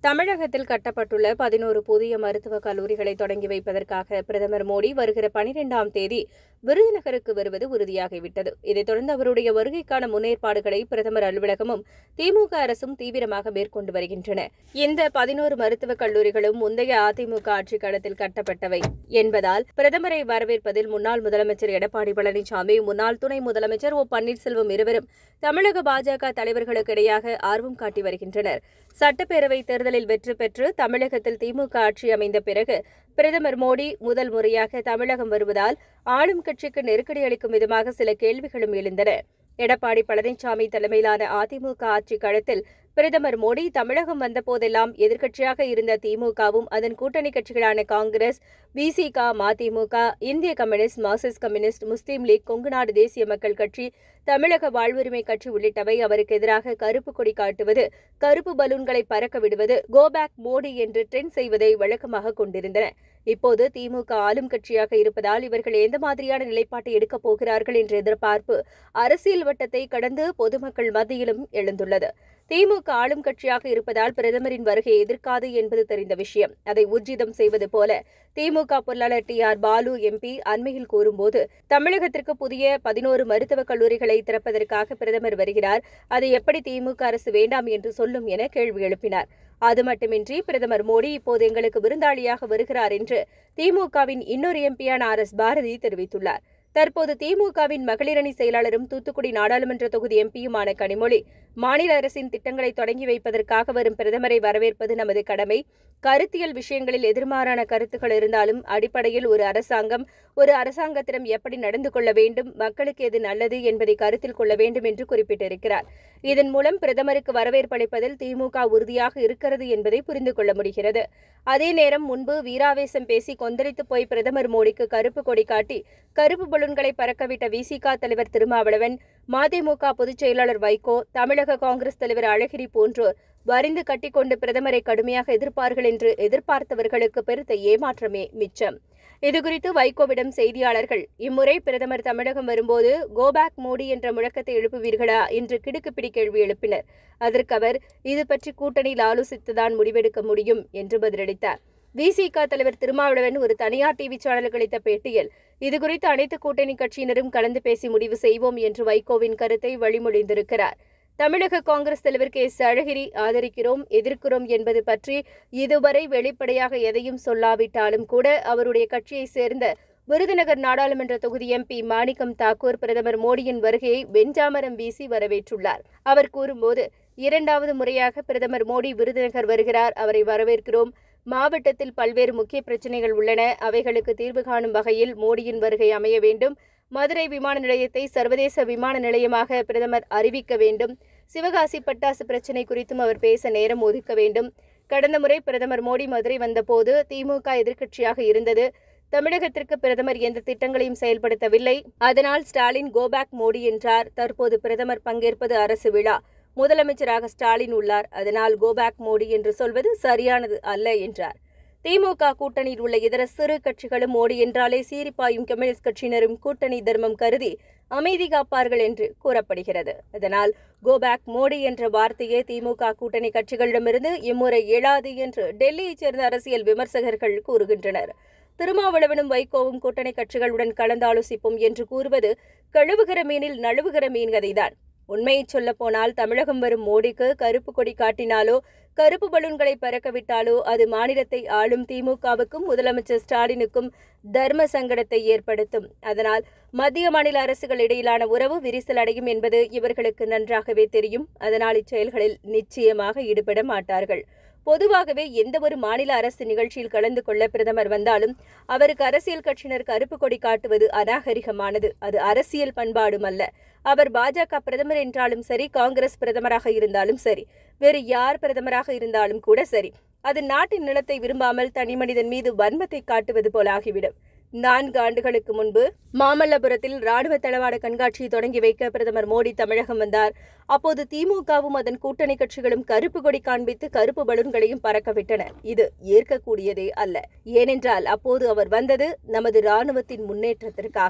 தமிழகத்தில் கட்டப்பட்டுள்ள பதினோரு புதிய மருத்துவக் கல்லூரிகளை தொடங்கி வைப்பதற்காக பிரதமர் மோடி வருகிற பனிரெண்டாம் தேதி விருதுநகருக்கு வருவது உறுதியாகிவிட்டது இதைத் தொடர்ந்து அவருடைய வருகைக்கான முன்னேற்பாடுகளை பிரதமர் அலுவலகமும் திமுக அரசும் தீவிரமாக மேற்கொண்டு வருகின்றன இந்த பதினோரு மருத்துவக் கல்லூரிகளும் முந்தைய அதிமுக ஆட்சிக் காலத்தில் கட்டப்பட்டவை என்பதால் பிரதமரை வரவேற்பதில் முன்னாள் முதலமைச்சர் எடப்பாடி பழனிசாமி முன்னாள் துணை முதலமைச்சர் ஓ பன்னீர்செல்வம் இருவரும் தமிழக பாஜக தலைவர்களுக்கு இடையாக ஆர்வம் காட்டி வருகின்றனர் சட்டப்பேரவை தேர்தலில் வெற்றி பெற்று தமிழகத்தில் திமுக ஆட்சி அமைந்த பிறகு பிரதமர் மோடி முதல் முறையாக தமிழகம் வருவதால் ஆளும் கட்சிக்கு நெருக்கடி அளிக்கும் விதமாக சில கேள்விகளும் எழுந்தன எடப்பாடி பழனிசாமி தலைமையிலான அதிமுக ஆட்சி காலத்தில் பிரதமர் மோடி தமிழகம் வந்தபோதெல்லாம் எதிர்க்கட்சியாக இருந்த திமுகவும் அதன் கூட்டணி கட்சிகளான காங்கிரஸ் விசிக மதிமுக இந்திய communist Marxist communist Muslim League Kongunadu Desiya Makkal கட்சி தமிழக வாழ்வுரிமை கட்சி உள்ளிட்டவை அவருக்கு எதிராக கருப்பு கொடி காட்டுவது கருப்பு பலூன்களை பறக்க விடுவது கோபேக் மோடி என்று ட்ரெண்ட் செய்வதை வழக்கமாக கொண்டிருந்தன இப்போது திமுக ஆளும் கட்சியாக இருப்பதால் இவர்கள் எந்த மாதிரியான நிலைப்பாட்டை எடுக்கப் போகிறார்கள் என்ற எதிர்பார்ப்பு அரசியல் வட்டத்தை கடந்து பொதுமக்கள் மத்தியிலும் எழுந்துள்ளது திமுக ஆளும் கட்சியாக இருப்பதால் பிரதமரின் வருகையை எதிர்க்காது என்பது தெரிந்த விஷயம் அதை ஊர்ஜிதம் செய்வது போல திமுக பொருளாளர் டி ஆர் பாலு எம்பி அண்மையில் கூறும்போது தமிழகத்திற்கு புதிய பதினோரு மருத்துவக் கல்லூரிகளை திறப்பதற்காக பிரதமர் வருகிறார் அதை எப்படி திமுக அரசு வேண்டாம் என்று சொல்லும் என கேள்வி எழுப்பினார் அது மட்டுமின்றி பிரதமர் மோடி இப்போது எங்களுக்கு விருந்தாளியாக வருகிறார் என்று திமுகவின் இன்னொரு எம்பியான ஆர் எஸ் பாரதி தெரிவித்துள்ளார் தற்போது திமுகவின் மகளிரணி செயலாளரும் தூத்துக்குடி நாடாளுமன்ற தொகுதி எம்பியுமான கனிமொழி மாநில அரசின் திட்டங்களை தொடங்கி வைப்பதற்காக வரும் பிரதமரை வரவேற்பது நமது கடமை கருத்தியல் விஷயங்களில் எதிர்மாறான கருத்துக்கள் இருந்தாலும் அடிப்படையில் ஒரு அரசாங்கம் ஒரு அரசாங்கத்திடம் எப்படி நடந்து கொள்ள வேண்டும் மக்களுக்கு எது நல்லது என்பதை கருத்தில் கொள்ள வேண்டும் என்று குறிப்பிட்டிருக்கிறார் இதன் மூலம் பிரதமருக்கு வரவேற்பளிப்பதில் திமுக உறுதியாக இருக்கிறது என்பதை புரிந்து கொள்ள முடிகிறது அதே நேரம் முன்பு வீராவேசம் பேசி கொந்தளித்து போய் பிரதமர் மோடிக்கு கருப்பு கொடி காட்டி கருப்பு பலூன்களை பறக்கவிட்ட விசிக தலைவர் திருமாவளவன் மதிமுக பொதுச் செயலாளர் வைகோ தமிழக காங்கிரஸ் தலைவர் அழகிரி போன்றோர் வரிந்து கட்டிக்கொண்டு பிரதமரை கடுமையாக எதிர்ப்பார்கள் என்று எதிர்பார்த்தவர்களுக்கு பெருத்த ஏமாற்றமே மிச்சம் இதுகுறித்து வைகோவிடம் செய்தியாளர்கள் இம்முறை பிரதமர் தமிழகம் வரும்போது கோபேக் மோடி என்ற முழக்கத்தை எழுப்புவீர்களா என்று கிடுக்குப்பிடி கேள்வி எழுப்பினர் அதற்கு அவர் இது பற்றி கூட்டணியில் ஆலோசித்துதான் முடிவெடுக்க முடியும் என்று பதிலளித்தார் விசிக தலைவர் திருமாவளவன் ஒரு தனியார் டிவி சேனலுக்கு அளித்த பேட்டியில் இதுகுறித்து அனைத்து கூட்டணி கட்சியினரும் கலந்து பேசி முடிவு செய்வோம் என்று வைகோவின் கருத்தை வழிமொழிந்திருக்கிறார் தமிழக காங்கிரஸ் தலைவர் கே எஸ் அழகிரி ஆதரிக்கிறோம் எதிர்க்கிறோம் என்பது பற்றி இதுவரை வெளிப்படையாக எதையும் சொல்லாவிட்டாலும் கூட அவருடைய கட்சியைச் சேர்ந்த விருதுநகர் நாடாளுமன்ற தொகுதி எம்பி மாணிக்கம் தாக்கூர் பிரதமர் மோடியின் வருகையை வெஞ்சாமரம் வீசி வரவேற்றுள்ளார் அவர் கூறும்போது இரண்டாவது முறையாக பிரதமர் மோடி விருதுநகர் வருகிறார் அவரை வரவேற்கிறோம் மாவட்டத்தில் பல்வேறு முக்கிய பிரச்சினைகள் உள்ளன அவைகளுக்கு தீர்வு காணும் வகையில் மோடியின் வருகை அமைய வேண்டும் மதுரை விமான நிலையத்தை சர்வதேச விமான நிலையமாக பிரதமர் அறிவிக்க வேண்டும் சிவகாசி பட்டாசு பிரச்சினை குறித்தும் அவர் பேச நேரம் ஒதுக்க வேண்டும் கடந்த முறை பிரதமர் மோடி மதுரை வந்தபோது திமுக எதிர்க்கட்சியாக இருந்தது தமிழகத்திற்கு பிரதமர் எந்த திட்டங்களையும் செயல்படுத்தவில்லை அதனால் ஸ்டாலின் கோபேக் மோடி என்றார் தற்போது பிரதமர் பங்கேற்பது அரசு விழா முதலமைச்சராக ஸ்டாலின் உள்ளார் அதனால் கோபேக் மோடி என்று சொல்வது சரியானது அல்ல என்றார் திமுக கூட்டணியில் உள்ள இதர சிறு கட்சிகளும் மோடி என்றாலே சீரிப்பாயும் கம்யூனிஸ்ட் கட்சியினரும் கூட்டணி தர்மம் கருதி அமைதி காப்பார்கள் என்று கூறப்படுகிறது அதனால் கோபேக் மோடி என்ற வார்த்தையே திமுக கூட்டணி கட்சிகளிடமிருந்து இம்முறை எழாது என்று டெல்லியைச் சேர்ந்த அரசியல் விமர்சகர்கள் கூறுகின்றனர் திருமாவளவனும் வைகோவும் கூட்டணி கட்சிகளுடன் கலந்தாலோசிப்போம் என்று கூறுவது கழுவுகிற மீனில் நழுவுகிற மீன் கதைதான் உண்மையை சொல்ல போனால் தமிழகம் வரும் மோடிக்கு கருப்பு கொடி காட்டினாலோ கருப்பு பலூன்களை பறக்கவிட்டாலோ அது மாநிலத்தை ஆளும் திமுகவுக்கும் முதலமைச்சர் ஸ்டாலினுக்கும் தர்ம சங்கடத்தை ஏற்படுத்தும் அதனால் மத்திய மாநில அரசுகள் இடையிலான உறவு விரிசல் அடையும் என்பது இவர்களுக்கு நன்றாகவே தெரியும் அதனால் இச்செயல்களில் நிச்சயமாக ஈடுபட மாட்டார்கள் பொதுவாகவே எந்த ஒரு மாநில அரசு நிகழ்ச்சியில் கலந்து கொள்ள பிரதமர் வந்தாலும் அவருக்கு அரசியல் கட்சியினர் கருப்பு கொடி காட்டுவது அநாகரிகமானது அது அரசியல் பண்பாடும் அல்ல அவர் பாஜக பிரதமர் என்றாலும் சரி காங்கிரஸ் பிரதமராக இருந்தாலும் சரி வேறு யார் பிரதமராக இருந்தாலும் கூட சரி அது நாட்டின் நிலத்தை விரும்பாமல் தனிமனிதன் மீது வன்மத்தை காட்டுவது போல ஆகிவிடும் நான்கு ஆண்டுகளுக்கு முன்பு மாமல்லபுரத்தில் ராணுவ தளவாட கண்காட்சியை தொடங்கி வைக்க பிரதமர் மோடி தமிழகம் வந்தார் அப்போது திமுகவும் அதன் கூட்டணி கட்சிகளும் கருப்பு கொடி காண்பித்து கருப்பு பலூன்களையும் பறக்கவிட்டன இது ஏற்கக்கூடியதே அல்ல ஏனென்றால் அப்போது அவர் வந்தது நமது ராணுவத்தின் முன்னேற்றத்திற்காக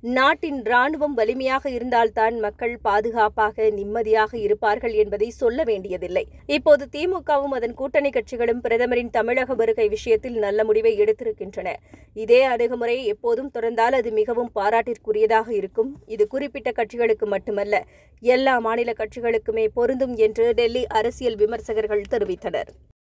நாட்டின் ராணுவம் வலிமையாக இருந்தால்தான் மக்கள் பாதுகாப்பாக நிம்மதியாக இருப்பார்கள் என்பதை சொல்ல வேண்டியதில்லை இப்போது திமுகவும் அதன் கூட்டணி கட்சிகளும் பிரதமரின் தமிழக வருகை விஷயத்தில் நல்ல முடிவை எடுத்திருக்கின்றன இதே அணுகுமுறை எப்போதும் தொடர்ந்தால் அது மிகவும் பாராட்டிற்குரியதாக இருக்கும் இது குறிப்பிட்ட கட்சிகளுக்கு மட்டுமல்ல எல்லா மாநில கட்சிகளுக்குமே பொருந்தும் என்று டெல்லி அரசியல் விமர்சகர்கள் தெரிவித்தனர்